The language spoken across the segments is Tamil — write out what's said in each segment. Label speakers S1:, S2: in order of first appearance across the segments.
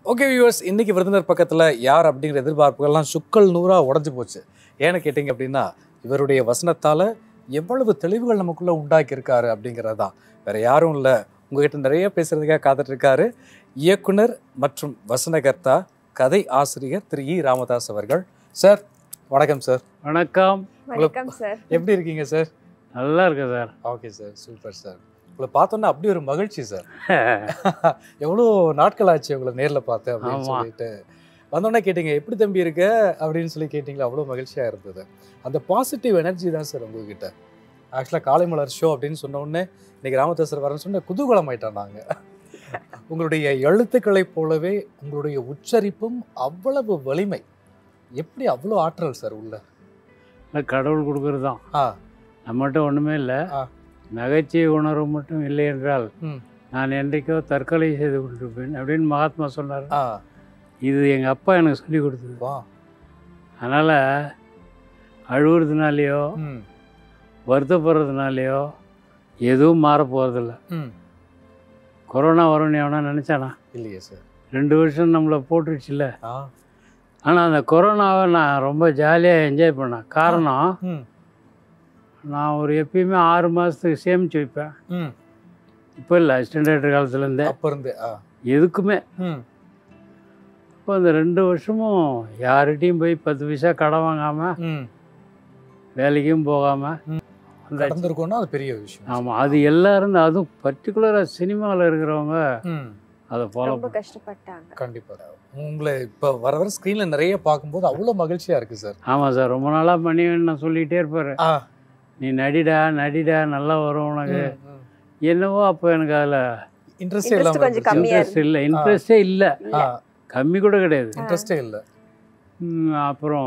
S1: ஓகே வியூவர்ஸ் இன்னைக்கு விருந்தினர் பக்கத்தில் யார் அப்படிங்கிற எதிர்பார்ப்புகள்லாம் சுக்கல் நூறாக உடஞ்சி போச்சு ஏன்னு கேட்டிங்க அப்படின்னா இவருடைய வசனத்தால் எவ்வளவு தெளிவுகள் நமக்குள்ளே உண்டாக்கியிருக்காரு அப்படிங்கிறது தான் வேற யாரும் இல்லை உங்ககிட்ட நிறைய பேசுறதுக்காக காத்துட்டு இருக்காரு இயக்குனர் மற்றும் வசனகர்த்தா கதை ஆசிரியர் திரு இ ராமதாஸ் அவர்கள் சார் வணக்கம் சார்
S2: வணக்கம்
S3: வணக்கம் சார்
S1: எப்படி இருக்கீங்க சார்
S2: நல்லா இருக்கு sir
S1: okay sir super sir உங்களை பார்த்தோன்னா அப்படி ஒரு மகிழ்ச்சி சார் எவ்வளோ நாட்கள் ஆச்சு உங்களை நேரில் பார்த்தேன் அப்படின்னு
S2: ஆமா.
S1: சொல்லிட்டு வந்தோடனே கேட்டீங்க எப்படி தம்பி இருக்க அப்படின்னு சொல்லி கேட்டிங்களா அவ்வளோ மகிழ்ச்சியாக இருந்தது அந்த பாசிட்டிவ் எனர்ஜி தான் சார் உங்ககிட்ட ஆக்சுவலாக காலை மலர் ஷோ அப்படின்னு சொன்ன உடனே இன்னைக்கு ராமதாஸ் சார் வரேன்னு சொன்ன குதூகலம் ஆயிட்டோம் நாங்கள் உங்களுடைய எழுத்துக்களைப் போலவே உங்களுடைய உச்சரிப்பும் அவ்வளவு வலிமை எப்படி அவ்வளோ ஆற்றல் சார் உள்ள
S2: இல்லை கடவுள் கொடுக்கறது தான்
S1: ஆ
S2: நம்மகிட்ட ஒன்றுமே இல்லை
S1: ஆ.
S2: நகைச்சுவை உணர்வு மட்டும் இல்லை என்றால்
S1: ம்.
S2: நான் என்றைக்கோ தற்கொலை செய்து கொண்டிருப்பேன் அப்படின்னு மகாத்மா சொன்னார்
S1: ஆ
S2: இது எங்கள் அப்பா எனக்கு சொல்லி கொடுத்தது
S1: வா
S2: அதனால் அழுகுறதுனாலையோ
S1: ம்
S2: வருத்தப்படுறதுனாலையோ எதுவும் மாற போகிறதில்ல
S1: ம்
S2: கொரோனா வரும்னு எவனா நினச்சானா
S1: இல்லையே சார்
S2: ரெண்டு வருஷம் நம்மளை போட்டுருச்சுல்ல
S1: ஆ
S2: ஆனால் அந்த கொரோனாவை நான் ரொம்ப ஜாலியாக என்ஜாய் பண்ணேன் காரணம்
S1: ம்
S2: நான் ஒரு எப்பயுமே ஆறு மாதத்துக்கு சேமித்து வைப்பேன்
S1: ம்
S2: இப்போ இல்லை ஸ்டாண்டர்ட் காலத்துலேருந்தே
S1: அப்போ இருந்து ஆ
S2: எதுக்குமே
S1: ம்
S2: இப்போ இந்த ரெண்டு வருஷமும் யார்கிட்டையும் போய் பத்து பைசா கடன் வாங்காமல்
S1: ம்
S2: வேலைக்கும் போகாமல்
S1: கடந்திருக்கோம்னா அது பெரிய விஷயம்
S2: ஆமாம் அது எல்லாரும் தான் அதுவும் பர்டிகுலராக சினிமாவில் இருக்கிறவங்க
S1: ம்
S2: அதை ஃபாலோ
S3: ரொம்ப கஷ்டப்பட்டாங்க
S1: கண்டிப்பா உங்களை இப்போ வர வர ஸ்க்ரீனில் நிறைய பார்க்கும்போது அவ்வளோ மகிழ்ச்சியா இருக்கு சார்
S2: ஆமாம் சார் ரொம்ப நாளாக பண்ணிவேன்னு நான் சொல்லிகிட்டே இருப்பார்
S1: ஆ
S2: நீ நடிடா நடிடா நல்லா வரும் உனக்கு என்னவோ அப்போ எனக்கு அதில்
S1: இன்ட்ரெஸ்டே
S3: Interest
S1: இல்லாமல்
S3: கொஞ்சம் கம்மியா
S2: இன்ட்ரெஸ்ட் இல்லை இன்ட்ரெஸ்டே இல்லை
S3: இல்ல.
S2: கம்மி கூட கிடையாது
S1: இன்ட்ரெஸ்டே இல்லை
S2: ம், அப்புறம்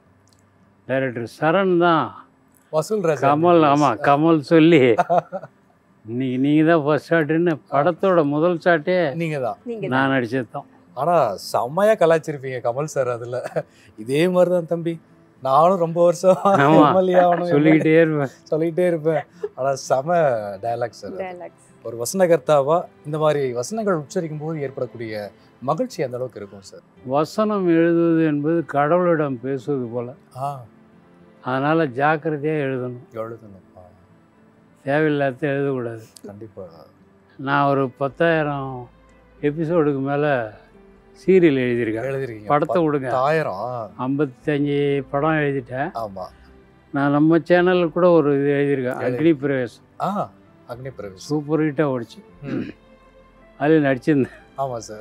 S2: டைரக்டர் சரண் தான்
S1: வசூல் ராஜா
S2: கமல் ஆமாம் கமல் சொல்லி இன்னைக்கு நீங்கள் தான் ஃபர்ஸ்ட் ஷாட்டுன்னு படத்தோட முதல் ஷாட்டே
S1: நீங்க தான்
S3: நீங்க
S2: நான் நடிச்சது தான்
S1: ஆனா செம்மையா கலாய்ச்சிருப்பீங்க கமல் சார் அதுல இதே மாதிரி தான் தம்பி நானும் ரொம்ப வருஷம்
S2: ஆமா.
S1: MLA ஆகணும்
S2: சொல்லிக்கிட்டே இருப்பேன்
S1: சொல்லிக்கிட்டே இருப்பேன் ஆனா செம டயலாக் சார் அது.
S3: dialogues.
S1: ஒரு வசனகர்த்தாவா இந்த மாதிரி வசனங்கள் உச்சரிக்கும் போது ஏற்படக்கூடிய மகிழ்ச்சி அந்த அளவுக்கு இருக்கும் சார்
S2: வசனம் எழுதுவது என்பது கடவுளிடம் பேசுவது போல
S1: ஆ
S2: அதனால் ஜாக்கிரதையாக எழுதணும்
S1: எழுதணும் ஆ,
S2: தேவையில்லாத எழுதக்கூடாது
S1: கண்டிப்பா
S2: நான் ஒரு பத்தாயிரம் எபிசோடுக்கு மேலே சீரியல் எழுதியிருக்கேன்
S1: எழுதிருக்கீங்க
S2: படத்தை விடுங்க
S1: பத்தாயிரம் ஆ,
S2: ஐம்பத்தஞ்சு படம் எழுதிட்டேன்
S1: ஆமா
S2: நான் நம்ம சேனலில் கூட ஒரு இது எழுதியிருக்கேன் அக்னி பிரவேசம்
S1: ஆ அக்னி பிரவேஷ்
S2: சூப்பர் ஹிட்டாக ஓடிச்சு
S1: ம்.
S2: அதில் நடிச்சிருந்தேன்
S1: ஆமா சார்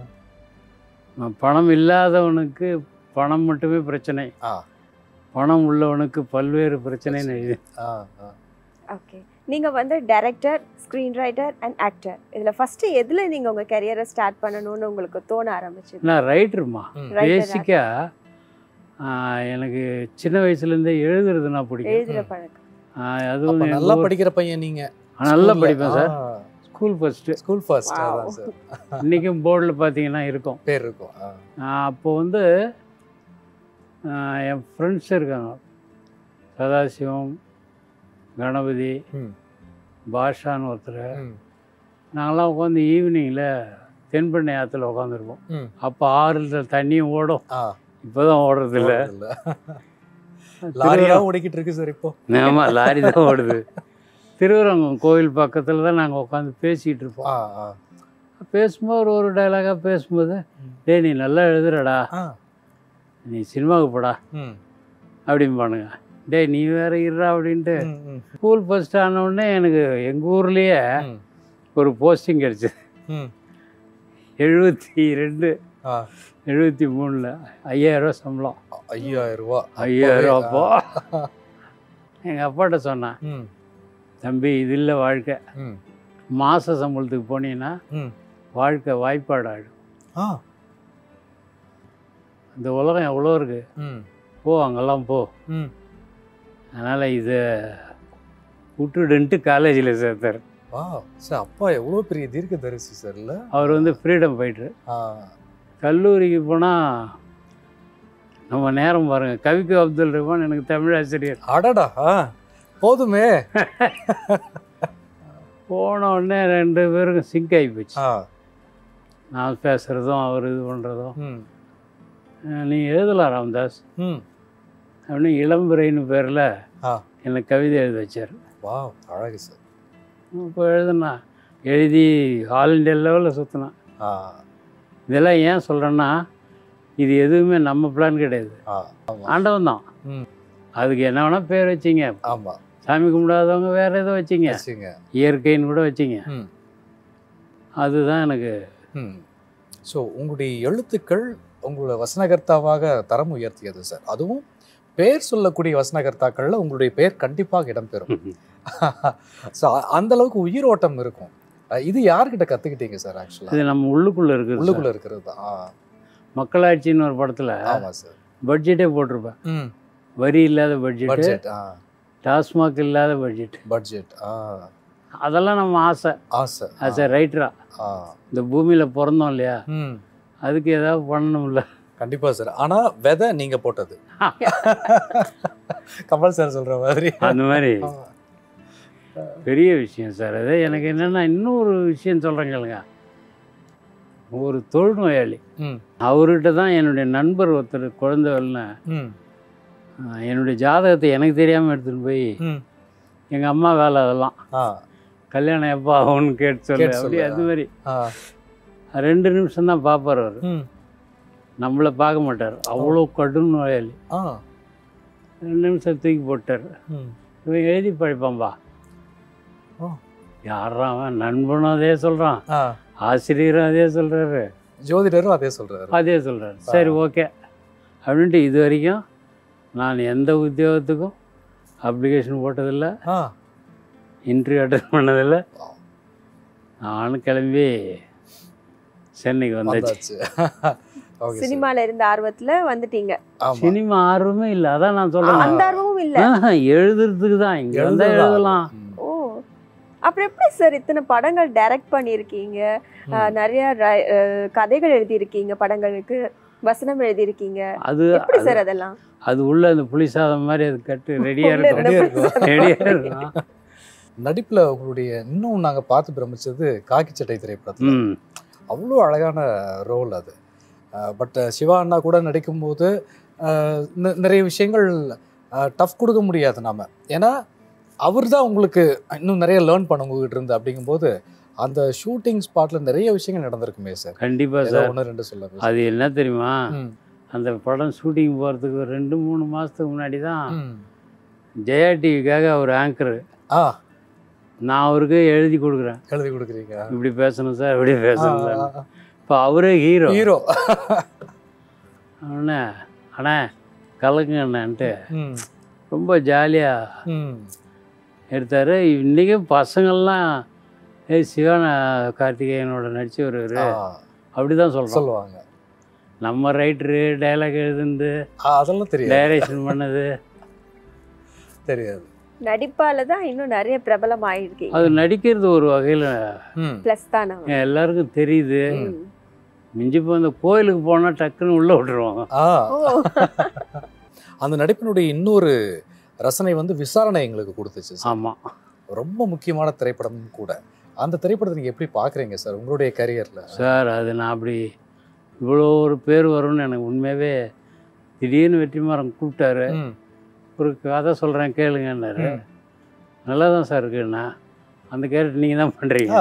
S2: நான் பணம் இல்லாதவனுக்கு பணம் மட்டுமே பிரச்சனை
S1: ஆ
S2: பணம் உள்ளவனுக்கு பல்வேறு பிரச்சனைன்னு எழுதி
S1: ஆ ஆ
S3: ஓகே நீங்க வந்து director screen writer and actor இதுல ஃபர்ஸ்ட் எதுல நீங்க உங்க கரியரை ஸ்டார்ட் பண்ணணும்னு உங்களுக்கு தோண ஆரம்பிச்சது
S2: நான் ரைட்டருமா
S1: ம்.
S3: Writer,
S2: பேசிக்காக எனக்கு சின்ன வயசுலேருந்தே எழுதுறதுனா பிடிக்கும்
S3: எழுதுற
S1: ம்.
S3: பழக்கம்
S2: ஆ,
S1: அப்ப
S2: அதுவும் எங்க
S1: நல்லா
S2: ஊர்-
S1: படிக்கிற பையன் நீங்க
S2: நல்லா படிப்பேன் sir school first
S1: school first
S3: Wow.
S1: அதான் சார்
S2: இன்றைக்கும் போர்டில் பார்த்தீங்கன்னா இருக்கும்
S1: பேர் இருக்கும் ஆ.
S2: நான் அப்போ வந்து ஆ, என் ஃப்ரெண்ட்ஸ் இருக்காங்க சதாசிவம் கணபதி
S1: ம்.
S2: பாஷான்னு ஒருத்தர்
S1: ம்.
S2: நாங்களாம் உட்காந்து ஈவினிங்கில் தென்பெண்ணை ஆற்றுல உட்காந்துருப்போம்
S1: ம்.
S2: அப்போ ஆறுல தண்ணியும் ஓடும்
S1: ஆ
S2: இப்போ தான் ஓடுறது இல்லை
S1: இல்ல. லாரியா ஓடிக்கிட்டு இருக்கு சார் இப்போ
S2: ஆமாம் லாரி தான் ஓடுது திருவரங்கம் கோவில் பக்கத்தில் தான் நாங்கள் உட்காந்து பேசிகிட்டு இருப்போம்
S1: ஆ ஆ
S2: பேசும்போது ஒரு ஒரு டைலாகாக பேசும்போது
S1: ம்.
S2: டேய் நீ நல்லா எழுதுறடா
S1: ஆ
S2: நீ சினிமாவுக்கு போடா
S1: ம்
S2: அப்படிம்பானுங்க டேய் நீ வேற இருடா அப்படின்ட்டு
S1: ம், ம்,
S2: ஸ்கூல் ஃபஸ்ட் உடனே எனக்கு எங்கள் ஊர்லேயே
S1: ம்,
S2: ஒரு போஸ்டிங் கிடச்சி
S1: ம்.
S2: எழுபத்தி ரெண்டு
S1: ஆ
S2: எழுபத்தி மூணில் ஐயாயிரரூவா சம்பளம்
S1: ஐயாயிரம் ரூபா
S2: ஐயாயிரம் அப்போ
S1: ஆ.
S2: எங்கள் அப்பாட்ட சொன்னேன்
S1: ம்
S2: தம்பி இது இல்லை வாழ்க்கை
S1: ம்
S2: மாத சம்பளத்துக்கு போனீங்கன்னா
S1: ம்
S2: வாழ்க்கை வாய்ப்பாடாயிடும்
S1: ஆ
S2: இந்த உலகம் எவ்வளோ இருக்கு
S1: ம்
S2: போ அங்கெல்லாம் போ
S1: ம்
S2: அதனால் இதை விட்டுடுன்ட்டு காலேஜில் சேர்த்தார்
S1: வா சார் அப்பா எவ்வளோ பெரிய தீர்க்க தரிசி சார் இல்ல
S2: அவர் வந்து ஃப்ரீடம் ஃபைட்ரு
S1: ஆ
S2: கல்லூரிக்கு போனால் நம்ம நேரம் பாருங்கள் கவிக்கு அப்துல் ரஹ்மான் எனக்கு தமிழ் ஆசிரியர்
S1: அடடா ஆ போதுமே
S2: போன உடனே ரெண்டு பேருக்கும் சிங்க் ஆகி போச்சு
S1: ஆ
S2: நான் பேசுகிறதும் அவர் இது பண்ணுறதும்
S1: ம்
S2: நீ எழுதலாம் ராமதாஸ்
S1: ம்
S2: அப்படின்னு இளம்பிறைன்னு பேரில்
S1: ஆ
S2: எனக்கு கவிதை எழுத வச்சார்
S1: வா அழகு சார்
S2: இப்போ எழுதுனா எழுதி ஆல் இண்டியா லெவலில் சுற்றினேன்
S1: ஆ
S2: இதெல்லாம் ஏன் சொல்கிறேன்னா இது எதுவுமே நம்ம பிளான் கிடையாது
S1: ஆ ஆமாம்
S2: ஆண்டவன் தான்
S1: ம்
S2: அதுக்கு என்ன வேணால் பேர் வச்சிங்க
S1: ஆமாம்
S2: சாமி கும்பிடாதவங்க வேறு ஏதோ வச்சிங்க
S1: வச்சுங்க
S2: இயற்கைன்னு கூட வச்சிங்க
S1: ம்
S2: அதுதான் எனக்கு
S1: ம் ஸோ உங்களுடைய எழுத்துக்கள் உங்களோட வசனகர்த்தாவாக தரம் உயர்த்தியது சார் அதுவும் பேர் சொல்லக்கூடிய வசனகர்த்தாக்களில் உங்களுடைய பேர் கண்டிப்பாக இடம்பெறும் ஸோ அந்த அளவுக்கு உயிரோட்டம் இருக்கும் அஹ் இது யார்கிட்ட கற்றுக்கிட்டீங்க சார் ஆக்சுவலாக
S2: இது நம்ம உள்ளுக்குள்ளே இருக்குது சார்.
S1: உள்ளுக்குள்ள இருக்கிறது தான் ஆ,
S2: மக்களாட்சின்னு ஒரு படத்தில்
S1: ஆமாம் சார்
S2: பட்ஜெட்டே போட்டிருப்பேன்
S1: ம்
S2: வரி இல்லாத பட்ஜெட்டு
S1: பட்ஜெட் ஆ
S2: டாஸ்மாக் இல்லாத பட்ஜெட்
S1: பட்ஜெட் ஆ
S2: அதெல்லாம் நம்ம ஆசை
S1: ஆசை
S2: ஆஸ் எ ரைட்டரா
S1: ஆ
S2: இந்த பூமியில் பிறந்தோம் இல்லையா
S1: ம்
S2: அதுக்கு ஏதாவது பண்ணணும்ல
S1: கண்டிப்பா சார் ஆனா விதை நீங்க போட்டது கமல் சார் சொல்ற மாதிரி
S2: அந்த மாதிரி
S1: ஆ.
S2: பெரிய விஷயம் சார் அது எனக்கு என்னென்னா இன்னொரு விஷயம் சொல்கிறேன் கேளுங்க ஒரு தொழுநோயாளி
S1: ம்
S2: அவர்கிட்ட தான் என்னுடைய நண்பர் ஒருத்தர் குழந்தை வரலன்னு
S1: ம்
S2: என்னுடைய ஜாதகத்தை எனக்கு தெரியாமல் எடுத்துகிட்டு போய்
S1: ம்
S2: எங்கள் அம்மா வேலை அதெல்லாம்
S1: ஆ
S2: கல்யாணம் எப்போ ஆகும்னு கேட்டு சொல்லு
S1: கேட்டு
S2: அப்படி
S1: சொல்லு.
S2: அது மாதிரி
S1: ஆ
S2: ரெண்டு நிமிஷம் தான் பார்ப்பார் அவர்
S1: ம்
S2: நம்மளை பார்க்க மாட்டார் அவ்வளோ கடும் நோயாளி
S1: ஆ
S2: ரெண்டு நிமிஷம் தூக்கி போட்டார்
S1: ம்
S2: இவன் எழுதி படிப்பான்பா
S1: ஓ.
S2: யாரா அவன் நண்பனும் அதே சொல்கிறான்
S1: ஆ
S2: ஆசிரியரும் அதே சொல்கிறாரு
S1: ஜோதிடரும் அதே சொல்றாரு
S2: அதே சொல்கிறாரு சரி ஓகே அப்படின்ட்டு இது வரைக்கும் நான் எந்த உத்தியோகத்துக்கும் அப்ளிகேஷன் போட்டதில்லை
S1: ஆ
S2: இன்டர்வியூ அட்டன் பண்ணதில்லை நானும் கிளம்பி சென்னைக்கு வந்தாச்சு
S1: வந்தாச்சு ஓகே
S3: சினிமால இருந்த ஆர்வத்துல வந்துட்டீங்க
S1: ஆமா
S2: சினிமா ஆர்வமே இல்லை அதான் நான்
S3: அந்த
S2: சொல்கிறேன்
S3: ஆர்வமும் இல்ல
S2: எழுதுறதுக்கு தான் இங்கே வந்தால்
S1: எழுதலாம்.
S2: எழுதலாம்
S1: ம்.
S3: ஓ அப்புறம் எப்படி சார் இத்தனை படங்கள் டைரக்ட் பண்ணியிருக்கீங்க
S1: ம்.
S3: அஹ், நிறைய ரை- அஹ், கதைகள் எழுதியிருக்கீங்க படங்களுக்கு வசனம் எழுதியிருக்கீங்க
S2: அது
S3: எப்படி சார் அதெல்லாம்
S2: அது உள்ள அந்த புளி சாதம் மாதிரி அது கட்டு ரெடியாக
S3: உள்ள
S2: இருக்கும்
S3: இருந்த
S1: இருக்கும்.
S3: புதுசா-
S2: ரெடியாக இருக்கும்
S1: நடிப்புல உங்களுடைய இன்னும் நாங்க பார்த்து பிரமிச்சது காக்கி சட்டை திரைப்படத்துல
S2: ம்
S1: அவ்வளோ அழகான ரோல் அது பட் சிவா அண்ணா கூட நடிக்கும்போது அஹ், நி- நிறைய விஷயங்கள் டஃப் கொடுக்க முடியாது நாம ஏன்னா அவர் தான் உங்களுக்கு இன்னும் நிறைய லேர்ன் பண்ண உங்ககிட்ட இருந்து அப்படிங்கும்போது அந்த ஷூட்டிங் ஸ்பாட்ல நிறைய விஷயங்கள் நடந்திருக்குமே சார்
S2: கண்டிப்பாக
S1: ஏதோ
S2: சார்
S1: ஒன்று ரெண்டு சொல்லுங்க
S2: அது என்ன தெரியுமா
S1: ம்,
S2: அந்த படம் ஷூட்டிங் போகிறதுக்கு ஒரு ரெண்டு மூணு மாதத்துக்கு முன்னாடி தான்
S1: ம்.
S2: ஜெயா டிவிக்காக அவர் ஆங்கர்
S1: ஆ
S2: நான் அவருக்கு எழுதி கொடுக்குறேன்
S1: எழுதி கொடுக்குறீங்க
S2: இப்படி பேசணும் சார் இப்படி பேசணும் சார் இப்போ அவரே ஹீரோ
S1: ஹீரோ
S2: அண்ணே அண்ணே கலக்குங்க அண்ணன்ட்டு
S1: ம்
S2: ரொம்ப ஜாலியாக
S1: ம்
S2: எடுத்தார் இன்றைக்கும் பசங்கள்லாம் ஏய் சிவன் கார்த்திகேயனோட நடிச்சு வருவார்
S1: ஆ,
S2: அப்படி தான் சொல்கிறோம்
S1: சொல்லுவாங்க
S2: நம்ம ரைட்டரு டைலாக் எழுதுந்து
S1: ஆ, அதெல்லாம் தெரியாது
S2: டைரக்ஷன் பண்ணது
S1: தெரியாது
S3: நடிப்பால தான் இன்னும் நிறைய பிரபலம் ஆயிருக்கீங்க
S2: அது நடிக்கிறது ஒரு வகையில்
S1: ம்
S3: பிளஸ் தானே
S2: எல்லாருக்கும் தெரியுது
S1: ம்.
S2: மிஞ்சி இப்போ அந்த கோயிலுக்கு போனால் டக்குன்னு உள்ளே விட்டுருவாங்க
S1: ஆ
S3: ஓ
S1: அந்த நடிப்பினுடைய இன்னொரு ரசனை வந்து விசாரணை எங்களுக்கு கொடுத்துச்சு சார்.
S2: ஆமாம்
S1: ரொம்ப முக்கியமான திரைப்படம் கூட அந்த திரைப்படத்தை நீங்க எப்படி பாக்குறீங்க சார் உங்களுடைய கரியர்ல
S2: சார் அது நான் அப்படி இவ்வளோ ஒரு பேர் வரும்னு எனக்கு உண்மையாகவே திடீர்னு வெற்றிமாறன் கூப்பிட்டாரு ஒரு கதை சொல்கிறேன் கேளுங்கன்னாரு
S1: ம்.
S2: நல்லா தான் சார் இருக்குண்ணா அந்த கேரக்டர் நீங்கள் தான் பண்ணுறீங்க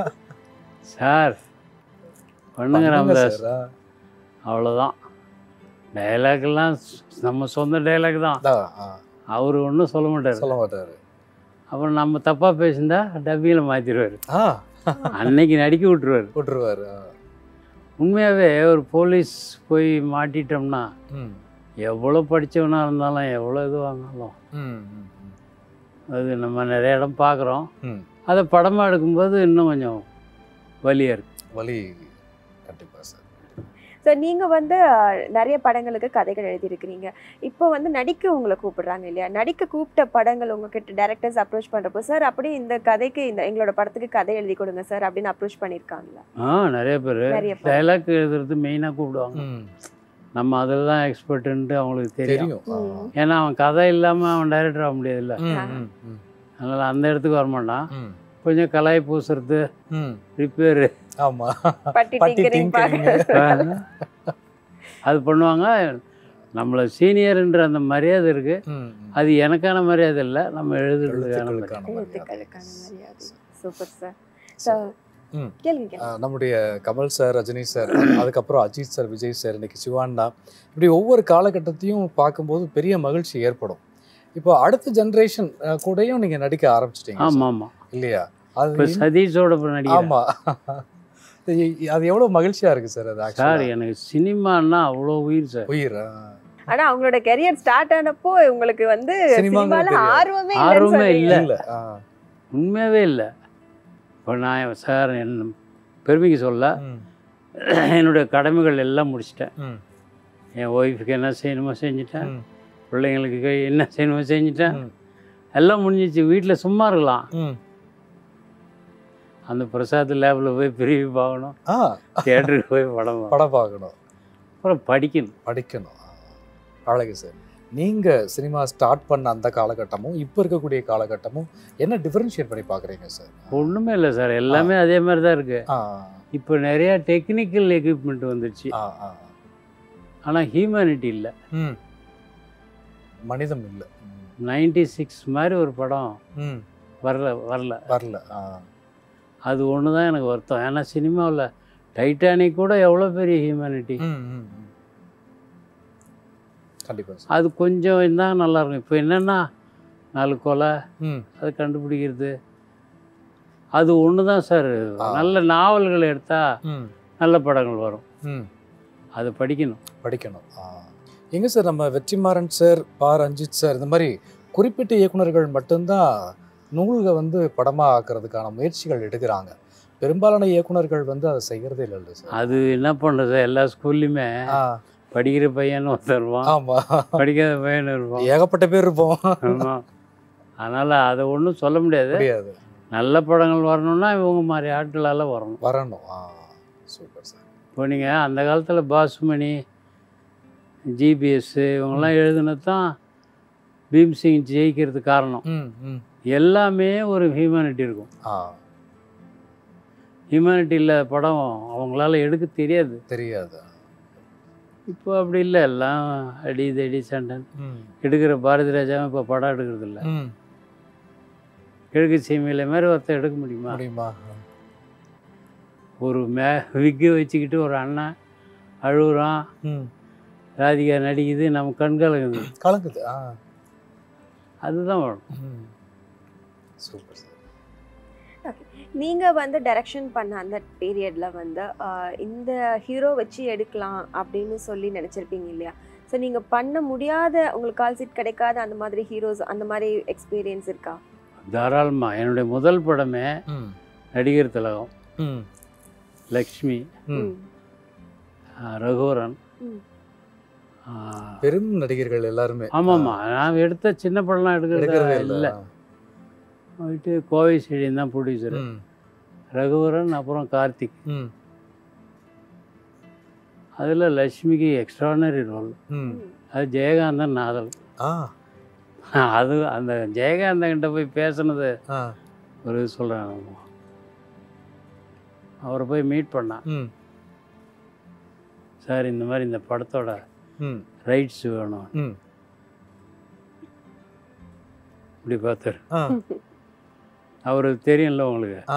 S2: சார் பண்ணுங்க ராமதாஸ் அவ்வளோதான் டைலாக்லாம் நம்ம சொந்த டைலாக் தான் அவர் ஒன்றும் சொல்ல மாட்டார்
S1: சொல்ல மாட்டாரு
S2: அப்புறம் நம்ம தப்பாக பேசியிருந்தா டப்பியில் மாற்றிடுவார்
S1: ஆ
S2: அன்னைக்கு நடிக்க விட்டுருவார்
S1: போட்டுருவாரு ஆ.
S2: உண்மையாகவே ஒரு போலீஸ் போய் மாட்டிட்டோம்னா
S1: ம்,
S2: எவ்வளோ படித்தவனாக இருந்தாலும் எவ்வளோ இது வாங்கினாலும்
S1: ம், ம், ம்.
S2: அது நம்ம நிறைய இடம் பார்க்குறோம்
S1: ம்.
S2: அதை படமாக எடுக்கும்போது இன்னும் கொஞ்சம் வலியாக இருக்கு
S1: வலி கண்டிப்பா சார்
S3: சார் நீங்க வந்து அஹ், நிறைய படங்களுக்கு கதைகள் எழுதியிருக்கிறீங்க இப்போ வந்து நடிக்க உங்களை கூப்பிடுறாங்க இல்லையா நடிக்க கூப்பிட்ட படங்கள் உங்ககிட்ட டேரக்டர்ஸ் அப்ரோச் பண்றப்போ சார் அப்படியே இந்த கதைக்கு இந்த எங்களோட படத்துக்கு கதை எழுதி கொடுங்க சார் அப்படின்னு அப்ரோச் பண்ணியிருக்காங்களா
S2: ஆ நிறைய பேர்
S3: நிறைய பேர்.
S2: டைலாக் எழுதுறது மெயினாக கூப்பிடுவாங்க
S1: ம்,
S2: நம்ம அதில் தான் எக்ஸ்பர்ட்டுன்ட்டு அவங்களுக்கு தெரியும்
S1: தெரியும் ஆ.
S3: ம்.
S2: ஏன்னா அவன் கதை இல்லாமல் அவன் டைரக்டர் ஆக முடியாதுல்ல
S1: ம், ம், ம்,
S2: அதனால் அந்த இடத்துக்கு வரமாட்டான்
S1: ம்,
S2: கொஞ்சம் கலாய் பூசுறது
S1: ம்.
S2: ரிப்பேரு
S1: ஆமா
S3: பட்டி
S1: பட்டி
S3: டிங்கரிங்
S1: tinkering.
S3: பார்க்க
S2: அது பண்ணுவாங்க நம்மளை சீனியர்ன்ற அந்த மரியாதை இருக்கு
S1: ம், ம்.
S2: அது எனக்கான மரியாதை இல்லை நம்ம எழுதுறதுக்கான மரியாதை.
S1: எழுத்துக்களுக்கான மரியாதை.
S3: எழுத்துக்களுக்கான மரியாதை சூப்பர் சார் ஸோ
S1: ம்.
S3: கேளுங்க கேளுங்க
S1: ஆஹ் நம்முடைய கமல் சார் ரஜினி சார் அதுக்கப்புறம் அஜித் சார் விஜய் சார் இன்னைக்கு சிவாண்டா இப்படி ஒவ்வொரு காலகட்டத்தையும் பார்க்கும்போது பெரிய மகிழ்ச்சி ஏற்படும் இப்போ அடுத்த ஜென்ரேஷன் கூடயும் நீங்க நடிக்க ஆரம்பிச்சிட்டீங்க
S2: ஆமா ஆமா
S1: இல்லையா
S2: இப்போ
S1: அது
S2: சதீஷோட இப்ப நடிக்கிறேன்
S1: ஆமா இ- அது எவ்வளவு மகிழ்ச்சியா இருக்கு சார் அது
S2: சார்
S1: actually.
S2: எனக்கு சினிமான்னா அவ்வளோ உயிர் சார்
S1: உயிர் ஆ.
S3: ஆனா அவங்களோட கெரியர் ஸ்டார்ட் ஆனப்போ உங்களுக்கு வந்து
S1: சினிமாங்கிறது
S3: சினிமால
S1: தெரியாது.
S3: ஆர்வமே
S2: ஆர்வமே
S3: இல்லைன்னு
S2: இல்ல.
S1: இல்ல ஆ.
S2: உண்மையாகவே இல்லை இப்போ நான் சார் என் பெருமைக்கு சொல்ல
S1: ம்,
S2: என்னுடைய கடமைகள் எல்லாம் முடிச்சிட்டேன்
S1: ம்,
S2: என் ஒய்ஃபுக்கு என்ன செய்யணுமோ செஞ்சுட்டேன்
S1: ம்,
S2: பிள்ளைங்களுக்கு கை- என்ன செய்யணுமோ செஞ்சுட்டேன்
S1: ம்,
S2: எல்லாம் முடிஞ்சிச்சு வீட்டில் சும்மா இருக்கலாம்
S1: ம்.
S2: அந்த பிரசாத் லேபில் போய் பிரிவு பார்க்கணும்
S1: ஆ
S2: தியேட்டருக்கு போய் படம் பார்க்கணும்.
S1: படம் பார்க்கணும்
S2: அப்புறம் படிக்கணும்
S1: படிக்கணும் அழகு சார் நீங்க சினிமா ஸ்டார்ட் பண்ண அந்த காலகட்டமும் இப்போ இருக்கக்கூடிய காலகட்டமும் என்ன டிஃபரன்ஷியேட் பண்ணி பார்க்குறீங்க சார்
S2: ஒன்றுமே இல்லை சார் எல்லாமே அதே மாதிரி தான் இருக்குது
S1: ஆ
S2: இப்போ நிறையா டெக்னிக்கல் எக்யூப்மெண்ட் வந்துருச்சு
S1: ஆ ஆ
S2: ஆனால் ஹியூமனிட்டி இல்லை
S1: ம் மனிதம் இல்லை
S2: நைன்டி சிக்ஸ் மாதிரி ஒரு படம்
S1: ம்
S2: வரல வரல
S1: வரல ஆ
S2: அது ஒன்று தான் எனக்கு வருத்தம் ஏன்னா சினிமாவில் டைட்டானிக் கூட எவ்வளோ பெரிய ஹியூமனிட்டி
S1: ம் ம் ம். கண்டிப்பா சார்
S2: அது கொஞ்சம் இருந்தால் நல்லாயிருக்கும் இப்போ என்னென்னா நாலு கொலை
S1: ம்
S2: அதை கண்டுபிடிக்கிறது அது ஒன்று தான் சார்
S1: ஆ.
S2: நல்ல நாவல்கள் எடுத்தால்
S1: ம்
S2: நல்ல படங்கள் வரும்
S1: ம்
S2: அதை படிக்கணும்
S1: படிக்கணும் ஆ எங்க சார் நம்ம வெற்றிமாறன் சார் பா ரஞ்சித் சார் இந்த மாதிரி குறிப்பிட்ட இயக்குனர்கள் மட்டும்தான் நூல்களை வந்து படமாக ஆக்குறதுக்கான முயற்சிகள் எடுக்கிறாங்க பெரும்பாலான இயக்குனர்கள் வந்து அதை செய்கிறதே இல்லை சார்
S2: அது என்ன பண்ணுறது எல்லா ஸ்கூல்லையுமே
S1: ஆ
S2: படிக்கிற பையன் ஒருத்தன் இருப்பான்
S1: ஆமா
S2: படிக்காத பையன் இருப்பான்
S1: ஏகப்பட்ட பேர் இருப்போம்
S2: ஆமாம் அதனால் அதை ஒன்றும் சொல்ல முடியாது
S1: முடியாது
S2: நல்ல படங்கள் வரணும்னா இவங்க மாதிரி ஆட்களால் வரணும்
S1: வரணும் ஆ சூப்பர் சார்
S2: இப்போ நீங்கள் அந்த காலத்தில் பாசுமணி ஜிபிஎஸ் இவங்கெல்லாம் எழுதுனது தான் பீம்சிங் ஜெயிக்கிறதுக்கு காரணம்
S1: ம் ம்
S2: எல்லாமே ஒரு ஹியூமனிட்டி இருக்கும்
S1: ஆ
S2: ஹியூமனிட்டி இல்லாத படம் அவங்களால எடுக்க தெரியாது
S1: தெரியாது
S2: இப்போ அப்படி இல்லை எல்லாம் அடி தடி சண்டன்
S1: ம்
S2: எடுக்கிற பாரதி ராஜாவும் இப்போ படம் எடுக்கிறது இல்லை
S1: ம்
S2: கிழக்கு சீமையில் மாதிரி ஒருத்தர் எடுக்க முடியுமா
S1: முடியுமா
S2: ஒரு மே விக்கு வச்சுக்கிட்டு ஒரு அண்ணன் அழுகுறான்
S1: ம்
S2: ராதிகா நடிக்குது நம்ம கண்கலங்குது
S1: கலங்குது ஆ
S2: அதுதான் வரும்
S1: ம் சூப்பர் சார்
S3: நீங்க வந்து டைரக்ஷன் பண்ண அந்த பீரியட்ல வந்து ஆஹ், இந்த ஹீரோ வச்சு எடுக்கலாம் அப்படின்னு சொல்லி நினைச்சிருப்பீங்க இல்லையா ஸோ நீங்க பண்ண முடியாத உங்களுக்கு கால் சீட் கிடைக்காத அந்த மாதிரி ஹீரோஸ் அந்த மாதிரி எக்ஸ்பீரியன்ஸ் இருக்கா
S2: தாராளமாக என்னுடைய முதல் படமே
S1: ம்
S2: நடிகர் திலகம்
S1: ம்
S2: லக்ஷ்மி
S1: ம்
S3: ம்.
S2: ஆ, ரகுவரன்
S3: ம்.
S2: ஆ,
S1: பெரும் நடிகர்கள் எல்லாருமே
S2: ஆமாம்மா நான் எடுத்த சின்ன படம்லாம்
S1: எடுக்கிறதே
S2: எடுக்கிறதே
S1: இல்லை
S2: இல்லை போயிட்டு கோவை செழியன் தான் ப்ரொடியூசர்
S1: ம்
S2: ரகுவரன் அப்புறம் கார்த்திக்
S1: ம்
S2: அதில் லக்ஷ்மிக்கு எக்ஸ்ட்ரானரி ரோல்
S1: ம்
S2: அது ஜெயகாந்தன் நாதல்
S1: ஆ
S2: அது அந்த ஜெயகாந்தன்கிட்ட போய் பேசுனது
S1: ஆ
S2: ஒரு சொல்கிறேன் அவரை போய் மீட் பண்ணான்
S1: ம்
S2: சார் இந்த மாதிரி இந்த படத்தோட
S1: ம்
S2: ரைட்ஸ் வேணும்
S1: ம்
S2: இப்படி பார்த்தாரு
S1: ஆ
S2: அவருக்கு தெரியும்ல உங்களுக்கு
S1: ஆ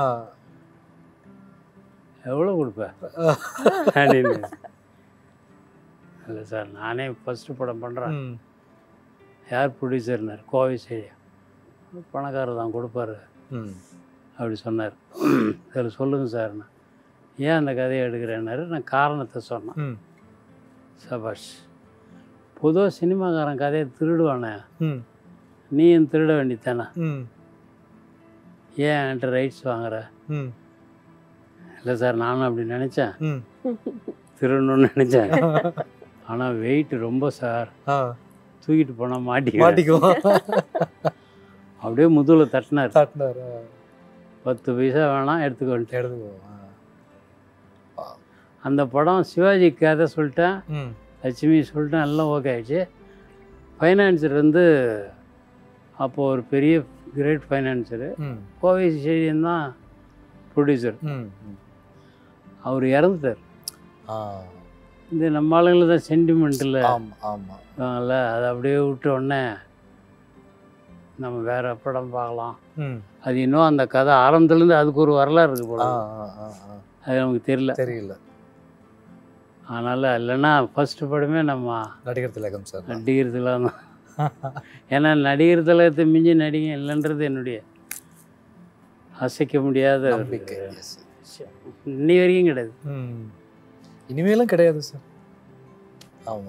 S2: எவ்வளோ கொடுப்பேன் அப்படின்னு இல்லை சார் நானே ஃபஸ்ட்டு படம் பண்ணுறேன்
S1: ம்
S2: யார் ப்ரொடியூசர்னார் கோவை சரி பணக்காரர் தான் கொடுப்பாரு
S1: ம்
S2: அப்படி சொன்னார் அதில் சொல்லுங்கள் சார்ண்ணா ஏன் அந்த கதையை எடுக்கிறேன்னாரு நான் காரணத்தை சொன்னேன்
S1: ம்
S2: சபாஷ் பொதுவாக சினிமாக்காரன் கதையை திருடுவானே
S1: ம்
S2: நீயும் திருட வேண்டியதானே
S1: ம்
S2: ஏன் என்கிட்ட ரைட்ஸ் வாங்குற
S1: ம்
S2: இல்லை சார் நானும் அப்படி நினச்சேன்
S1: ம்
S2: திருடணும்னு நினச்சேன் ஆனால் வெயிட் ரொம்ப சார்
S1: ஆ
S2: தூக்கிட்டு போனால் மாட்டி
S1: மாட்டிக்குவோம்
S2: அப்படியே முதுகில் தட்டினார்
S1: தட்டினார்
S2: பத்து பைசா வேணாம் எடுத்துக்கோன்ட்டு
S1: எடுத்துக்குவோம் ஆ.
S2: அந்த படம் சிவாஜி கதை சொல்லிட்டேன்
S1: ம்
S2: லட்சுமி சொல்லிட்டேன் எல்லாம் ஓகே ஆயிடுச்சு ஃபைனான்சர் வந்து அப்போது ஒரு பெரிய கிரேட் ஃபைனான்சரு
S1: ம்
S2: கோவை செழியன் தான் ப்ரொடியூசர்
S1: ம் ம்
S2: அவர் இறந்துட்டார்
S1: ஆ
S2: இந்த நம்ம ஆளுங்களை தான் சென்டிமெண்ட்டில்
S1: ஆமா ஆமா
S2: இருக்காங்கல்ல அதை அப்படியே விட்ட உடனே நம்ம வேற படம் பார்க்கலாம்
S1: ம்
S2: அது இன்னும் அந்த கதை ஆரம்பத்துலேருந்து அதுக்கு ஒரு வரலாறு இருக்கு போல
S1: ஆ ஆ ஆ ஆ
S2: அது நமக்கு தெரியல
S1: தெரியல
S2: அதனால் இல்லைன்னா ஃபஸ்ட்டு படமே நம்ம
S1: நடிகர் திலகம் சார்
S2: நடிகர் திலகம் தான் ஏன்னா நடிகர் திலகத்தை மிஞ்சி நடிகை இல்லைன்றது என்னுடைய அசைக்க முடியாத ஒரு
S1: நம்பிக்கை yes.
S2: விஷயம். இன்னி வரைக்கும் கிடையாது
S1: ம் இனிமேலும் கிடையாது சார் ஆமா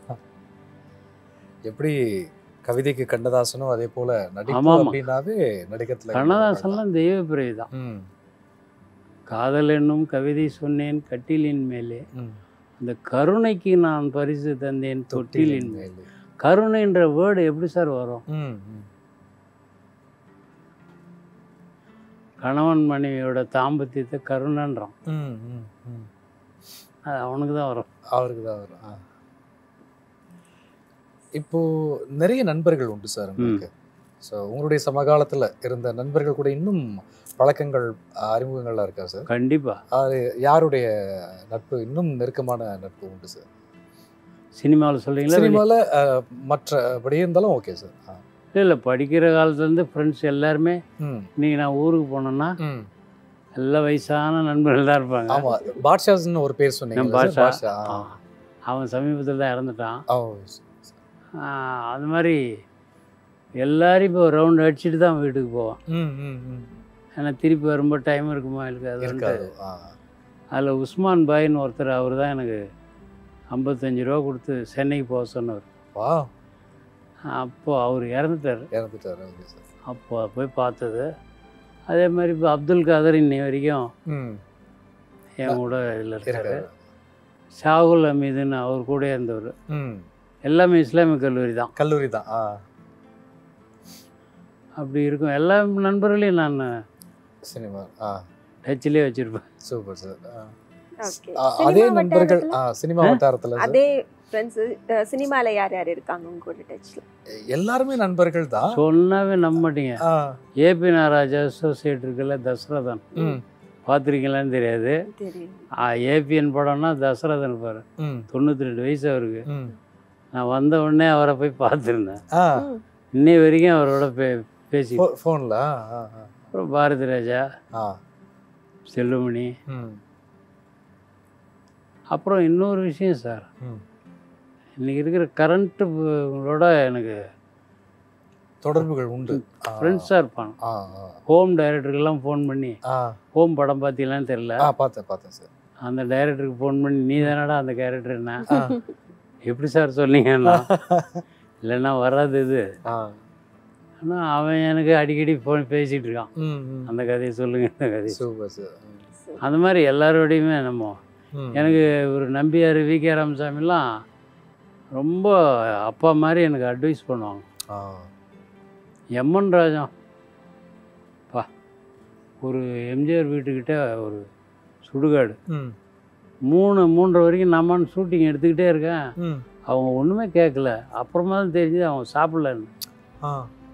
S1: எப்படி கவிதைக்கு கண்ணதாசனும் அதே போல நடிப்பு
S2: ஆமா, ஆமா.
S1: அப்படின்னாவே நடிகர் திலகம்
S2: கண்ணதாசன்லாம் தெய்வ பிறவி தான்
S1: ம்
S2: காதல் என்னும் கவிதை சொன்னேன் கட்டிலின் மேலே
S1: ம்
S2: அந்த கருணைக்கு நான் பரிசு தந்தேன் தொட்டிலின் மேலே
S1: மேலே
S2: கருணைன்ற வேர்டு எப்படி சார் வரும்
S1: ம் ம்
S2: கணவன் மனைவியோட தாம்பத்தியத்தை கருணைன்றான்
S1: ம் ம் ம்
S2: அது அவனுக்கு தான் வரும்
S1: அவருக்கு தான் வரும் ஆ. இப்போ நிறைய நண்பர்கள் உண்டு சார் உங்களுக்கு ஸோ உங்களுடைய சமகாலத்துல இருந்த நண்பர்கள் கூட இன்னும் பழக்கங்கள் அறிமுகங்கள்லாம் இருக்கா சார்
S2: கண்டிப்பா
S1: அது யாருடைய நட்பு இன்னும் நெருக்கமான நட்பு உண்டு சார்
S2: சினிமாவில் சொல்றீங்களா வெளிய-
S1: சினிமாவில் மற்றபடி இருந்தாலும் ஓகே சார் ஆ.
S2: இல்ல இல்லை படிக்கிற காலத்துலேருந்து ஃப்ரெண்ட்ஸ் எல்லாருமே
S1: ம்
S2: இன்னைக்கு நான் ஊருக்கு போனேன்னா
S1: ம்
S2: எல்லா வயசான நண்பர்கள் தான் இருப்பாங்க
S1: ஆமா பாட்ஷாஸ்னு ஒரு பேர் சொன்னீங்க
S2: நம்ம பாஷா
S1: பாட்ஷா
S2: ஆ. அவன் சமீபத்தில் தான் இறந்துட்டான்
S1: ஓ
S2: ஆ, அது மாதிரி எல்லாரும் இப்போ ரவுண்ட் அடிச்சுட்டு தான் வீட்டுக்கு போவான்
S1: ம் ம் ம்
S2: ஏன்னா திருப்பி வரும்போது டைம் இருக்குமா இருக்காது
S1: இருக்காது ஆ
S2: அதில் உஸ்மான் பாய்னு ஒருத்தர் அவர் தான் எனக்கு ஐம்பத்தஞ்சு ரூபா கொடுத்து சென்னைக்கு போக சொன்னவர்
S1: வா
S2: அப்போது அவர் இறந்துட்டார்
S1: இறந்துட்டாரு ஓகே சார்
S2: அப்போ போய் பார்த்தது அதே மாதிரி இப்போ அப்துல் காதர் இன்னை வரைக்கும்
S1: ம்
S2: என் கூட இதில் இருக்காரு
S1: இருக்காரு
S2: ஷாகுல் அமீதுன்னு அவர் கூட இருந்தவர்
S1: ம்
S2: எல்லாமே இஸ்லாமிய கல்லூரி தான்
S1: கல்லூரி தான் ஆ
S2: அப்படி இருக்கும் எல்லா நண்பர்களையும் நான்
S1: சினிமா ஆ
S2: டச்சிலே வச்சுருப்பேன்
S1: சூப்பர் சார் ஆ.
S3: ஓகே
S1: ஆ, அதே நண்பர்கள் ஆ சினிமா வட்டாரத்துல சார்.
S3: அதே ஃப்ரெண்ட்ஸ் சினிமால யார் யார் இருக்காங்க உங்க கூட டச்ல
S1: எல்லாருமே நண்பர்கள் தான்
S2: சொன்னாவே நம்ப மாட்டீங்க
S1: ஆ,
S2: ஏபி நாராஜா அசோசியேட் இருக்குல்ல தசரதன்
S1: ம்,
S2: பார்த்துருக்கீங்களான்னு தெரியாது
S3: தெரியும்
S2: ஏபிஎன் படம்னா தசரதன் பாரு
S1: ம்,
S2: தொண்ணூற்றி ரெண்டு வயசு அவருக்கு
S1: ம்.
S2: நான் வந்த உடனே அவரை போய் பார்த்துருந்தேன்
S1: ஆ,
S3: ம்.
S2: இன்னை வரைக்கும் அவரோட பே பேசி
S1: ஃபோ- ஃபோன்ல ஆ, ஆ, ஆ.
S2: அப்புறம் பாரதி ராஜா
S1: ஆ,
S2: செல்லுமணி
S1: ம்,
S2: அப்புறம் இன்னொரு விஷயம் சார்
S1: ம்.
S2: இன்னைக்கு இருக்கிற கரண்ட்டோட எனக்கு
S1: தொடர்புகள் உண்டு ஆ,
S2: ஃப்ரெண்ட்ஸாக இருப்பாங்க
S1: ஆ, ஆ,
S2: ஹோம் டைரக்டருக்கெல்லாம் ஃபோன் பண்ணி
S1: ஆ,
S2: ஹோம் படம் பார்த்தீங்களான்னு தெரில
S1: ஆ, பார்த்தேன் பார்த்தேன் சார்
S2: அந்த டைரக்டருக்கு ஃபோன் பண்ணி நீ தானடா அந்த கேரக்டர் என்ன
S1: ஆ,
S2: எப்படி சார் சொன்னீங்கன்னா இல்லைன்னா வராது இது
S1: ஆ,
S2: ஆனால் அவன் எனக்கு அடிக்கடி ஃபோன் பேசிகிட்டு இருக்கான்
S1: ம், ம்.
S2: அந்த கதையை சொல்லுங்க இந்த கதையை
S1: சூப்பர் சார்
S2: அந்த மாதிரி எல்லாரோடையுமே நம்ம
S1: ம்,
S2: எனக்கு ஒரு நம்பியார் வி கே ராமசாமிலாம் ரொம்ப அப்பா மாதிரி எனக்கு அட்வைஸ் பண்ணுவாங்க
S1: ஆ,
S2: எம்என் ராஜா பா ஒரு எம்ஜிஆர் வீட்டுக்கிட்ட ஒரு சுடுகாடு
S1: ம்,
S2: மூணு மூன்றரை வரைக்கும் நம்மன்னு ஷூட்டிங் எடுத்துக்கிட்டே இருக்கேன்
S1: ம்.
S2: அவங்க ஒன்றுமே கேட்கல அப்புறமா தான் தெரிஞ்சு அவங்க சாப்பிடலன்னு
S1: ஆ,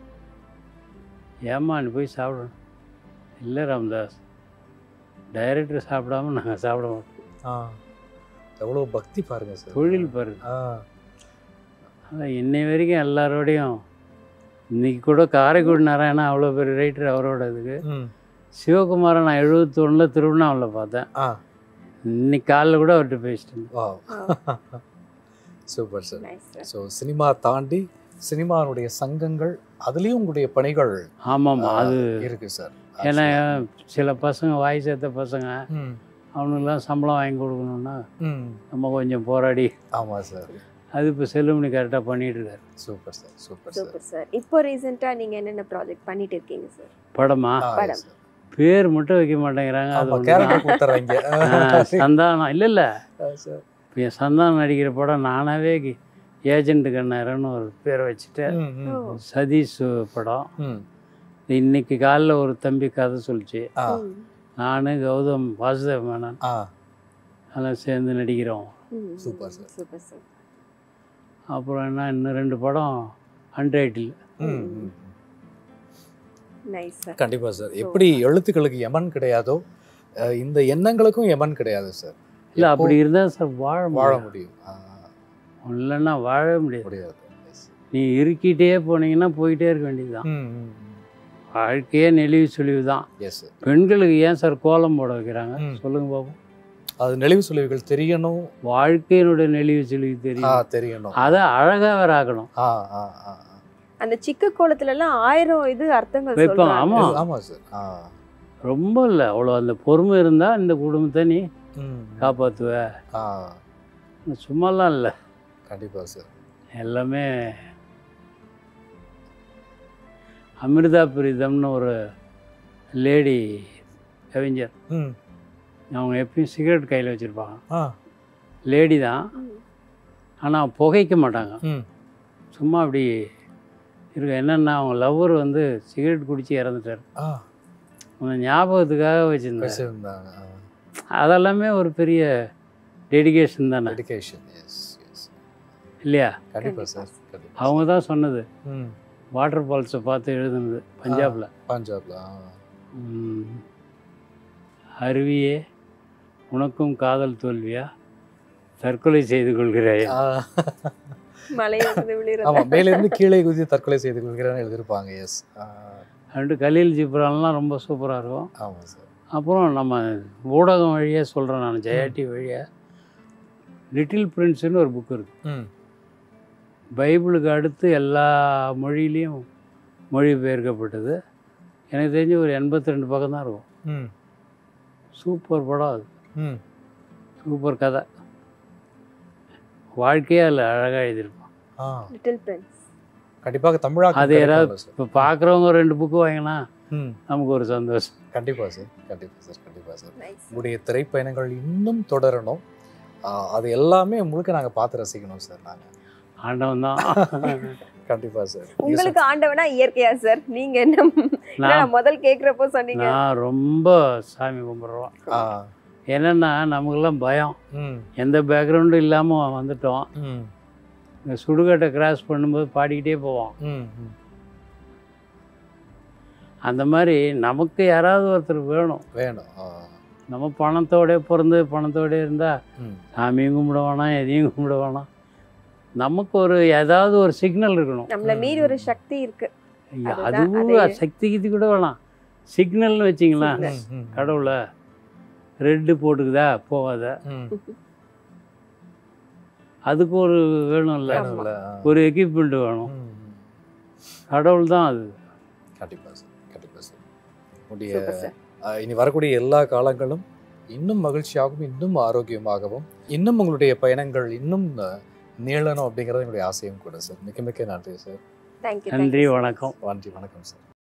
S2: ஏம்மா நீ போய் சாப்பிடணும் இல்லை ராமதாஸ் டைரக்டர் சாப்பிடாம நாங்கள் சாப்பிட மாட்டோம்
S1: ஆ. எவ்வளவு பக்தி பாருங்க சார்
S2: தொழில் பாரு
S1: ஆ,
S2: அதான் இன்னை வரைக்கும் எல்லாரோடையும் இன்னைக்கு கூட காரைக்குடி நாராயணா அவ்வளோ பெரிய ரைட்டர் அவரோட இதுக்கு
S1: ம்,
S2: சிவகுமாரை நான் எழுபத்தொன்னில் திருவண்ணாமலை பார்த்தேன்
S1: ஆ,
S2: இன்னைக்கு காலைல கூட அவர்கிட்ட பேசிட்டு இருந்தேன்
S1: wow. Super sir
S3: nice sir
S1: so cinema தாண்டி சினிமாவுடைய சங்கங்கள் அதுலேயும் உங்களுடைய பணிகள்
S2: ஆமாம் அது
S1: இருக்கு சார்
S2: ஏன்னா சில பசங்க வாய் சேர்த்த பசங்க
S1: ம்,
S2: அவனுக்கெல்லாம் சம்பளம் வாங்கி கொடுக்கணுன்னா
S1: ம்.
S2: நம்ம கொஞ்சம் போராடி
S1: ஆமாம் சார்
S2: அது இப்போ செல்லுமணி கரெக்டாக பண்ணிட்டு இருக்காரு
S1: super sir super sir
S3: super sir இப்போ ரீசெண்டா நீங்க என்னென்ன ப்ராஜெக்ட் பண்ணிட்டு இருக்கீங்க சார்
S2: படமா
S1: ஆ,
S3: படம்.
S1: yes, sir.
S2: பேர் மட்டும் வைக்க மாட்டேங்கிறாங்க அது
S1: ஆமா
S2: ஒண்ணு
S1: கேரக்டர் கொடுத்துறாங்க
S2: தான். சந்தானம் இல்லை இல்லை
S1: சார்
S2: இப்போ என் சந்தானம் நடிக்கிற படம் நானாவே ஏஜென்ட் கண்ணாரன்னு ஒரு பேரை வச்சுட்டு
S1: ம், ம்,
S3: ஓ.
S2: சதீஷ் படம்
S1: ம்.
S2: இன்னைக்கு காலைல ஒரு தம்பி கதை சொல்லிச்சு
S1: ஆ,
S3: ம்.
S2: நான் கௌதம் வாசுதேவ் மேனன்
S1: ஆ,
S2: அதெல்லாம் சேர்ந்து நடிக்கிறோம்
S3: ம்.
S1: Super, sir.
S3: சூப்பர் சார்
S2: அப்புறம் என்ன இன்னும் ரெண்டு படம் அன்டைட்டில்
S1: ம், ம்.
S3: நைஸ் சார்
S1: கண்டிப்பா சார் எப்படி எழுத்துக்களுக்கு யமன் கிடையாதோ அஹ் இந்த எண்ணங்களுக்கும் எமன் கிடையாது சார்
S2: இல்லை அப்படி இருந்தால் சார் வாழ
S1: வாழ
S2: முடியும்
S1: முடியும் ஆ,
S2: இல்லைன்னா வாழவே முடியாது
S1: முடியாது Yes.
S2: நீ இருக்கிட்டே போனீங்கன்னா போயிட்டே இருக்க வேண்டியதுதான்
S1: ம், ம், ம்.
S2: வாழ்க்கையே நெளிவு சுழிவு தான்
S1: Yes, sir.
S2: பெண்களுக்கு ஏன் சார் கோலம் போட வைக்கிறாங்க
S1: ம்.
S2: சொல்லுங்க பாப்போம்
S1: அது நெளிவு சுழிவுகள் தெரியணும்
S2: வாழ்க்கையினுடைய நெளிவு சுழிவு
S1: ஆ
S2: தெரியும்
S1: தெரியணும்
S2: அதை அழகாக வேற ஆக்கணும்
S1: ஆ ஆ ஆ ஆ.
S3: அந்த சிக்கு கோலத்துல எல்லாம் ஆயிரம் இது அர்த்தங்கள்
S2: வைப்பாங்க
S3: சொல்றாங்க
S2: ஆமா
S1: ஆமா சார் ஆ
S2: ரொம்ப இல்லை அவ்வளோ அந்த பொறுமை இருந்தால் இந்த குடும்பத்தை நீ
S1: ம்,
S2: காப்பாற்றுவ
S1: ஆ
S2: சும்மாலாம் இல்லை
S1: கண்டிப்பா சார்
S2: எல்லாமே அமிர்தா பிரீதம்னு ஒரு லேடி கவிஞர்
S1: ம்
S2: அவங்க எப்பயும் சிகரெட் கையில் வச்சுருப்பாங்க
S1: ஆ
S2: லேடி தான்
S3: ம்.
S2: ஆனால் புகைக்க மாட்டாங்க
S1: ம்
S2: சும்மா அப்படி இருக்கு என்னென்னா அவங்க லவ்வர் வந்து சிகரெட் குடிச்சு இறந்துட்டார்
S1: ஆ
S2: அந்த ஞாபகத்துக்காக வச்சுருந்தார்
S1: வச்சிருந்தாங்க
S2: அதெல்லாமே ஒரு பெரிய டெடிகேஷன் தானே
S1: டெடிகேஷன் எஸ் எஸ்
S2: இல்லையா
S1: கண்டிப்பா சார் கண்டிப்பா
S2: அவங்க தான் சொன்னது
S1: ம்
S2: வாட்டர் ஃபால்ஸை பார்த்து எழுதுனது பஞ்சாபில்
S1: பஞ்சாப்ல ஆ
S2: அருவியே உனக்கும் காதல் தோல்வியா தற்கொலை செய்து கொள்கிறாய்
S1: ஆ.
S3: மலையிலிருந்து
S1: ஆமா
S3: விழுறது
S1: மேல இருந்து கீழே குதி தற்கொலை செய்து கொள்கிறேன்னு எழுதியிருப்பாங்க எஸ்
S2: ரெண்டு கலீல் ஜிப்ரான்லாம் ரொம்ப சூப்பராக இருக்கும்
S1: ஆமா சார்
S2: அப்புறம் நம்ம ஊடகம் வழியாக சொல்கிறேன் நான் ஜெயாட்டி வழியாக லிட்டில் பிரின்ஸ்னு ஒரு புக் இருக்குது
S1: ம்
S2: பைபிளுக்கு அடுத்து எல்லா மொழியிலையும் மொழிபெயர்க்கப்பட்டது எனக்கு தெரிஞ்சு ஒரு எண்பத்தி ரெண்டு பக்கம் தான் இருக்கும்
S1: ம்
S2: சூப்பர் படம் அது
S1: ம்
S2: சூப்பர் கதை வாழ்க்கையே அதில் அழகாக எழுதியிருப்பான்
S1: ஆ
S3: லிட்டில் பிரின்ஸ்
S1: கண்டிப்பாக தமிழாக்கம்
S2: அது யாராவது
S1: கிடைக்கும்ல சார்
S2: இப்போ பார்க்குறவங்க ரெண்டு புக்கு வாங்கினா
S1: ம்
S2: நமக்கு ஒரு சந்தோஷம்
S1: கண்டிப்பா சார் கண்டிப்பா சார் கண்டிப்பா சார்
S3: நைஸ்
S1: உங்களுடைய திரைப்பயணங்கள் இன்னும் தொடரணும் ஆ, அது எல்லாமே முழுக்க நாங்க பார்த்து ரசிக்கணும் சார் நாங்க
S2: ஆண்டவன் தான்
S1: கண்டிப்பா சார் நீங்க
S3: உங்களுக்கு ஆண்டவனா இயற்கையா சார் நீங்க என்ன ஏன்னா
S2: நான்
S3: நான் முதல் கேக்குறப்போ சொன்னீங்க
S2: நான் ரொம்ப சாமி கும்பிட்றோம்
S1: சொ- ஆ,
S2: என்னென்னா நமக்கெல்லாம் பயம்
S1: ம்,
S2: எந்த பேக்ரவுண்டும் இல்லாமல் வந்துட்டோம்
S1: ம்,
S2: இந்த சுடுகாட்டை கிராஸ் பண்ணும்போது பாடிக்கிட்டே போவோம்
S1: ம், ம்.
S2: அந்த மாதிரி நமக்கு யாராவது ஒருத்தர் வேணும்
S1: வேணும் ஆ,
S2: நம்ம பணத்தோட பிறந்து பணத்தோட இருந்தால்
S1: ம்,
S2: சாமியும் கும்பிட வேணாம் எதையும் கும்பிட வேணாம் நமக்கு ஒரு ஏதாவது ஒரு சிக்னல் இருக்கணும்
S3: நம்மள மீறி ஒரு சக்தி இருக்கு
S2: ஐயா,
S3: அதுதான்,
S2: அதுவும்
S3: அது-
S2: சக்தி கித்தி கூட வேணாம் சிக்னல்னு வச்சிங்களேன்
S3: Signal.
S1: ம், ம்,
S2: கடவுளை ரெட்டு போட்டுக்குதா போகாத
S1: ம்.
S2: அதுக்கு ஒரு வேணும்ல
S1: வேணும்ல, ஆ.
S2: ஒரு எக்யூப்மெண்ட் வேணும்
S1: ம், ம்.
S2: கடவுள் தான் அது
S1: கண்டிப்பா சார் கண்டிப்பா சார் உங்களுடைய
S3: சூப்பர் சார்
S1: ஆ, இனி வரக்கூடிய எல்லா காலங்களும் இன்னும் மகிழ்ச்சியாகவும் இன்னும் ஆரோக்கியமாகவும் இன்னும் உங்களுடைய பயணங்கள் இன்னும் ஆ, நீளணும் அப்படிங்கிறது எங்களுடைய ஆசையும் கூட சார் மிக்க மிக்க நன்றி சார்
S3: தேங்க்யூ
S2: நன்றி வணக்கம்
S1: நன்றி வணக்கம் சார்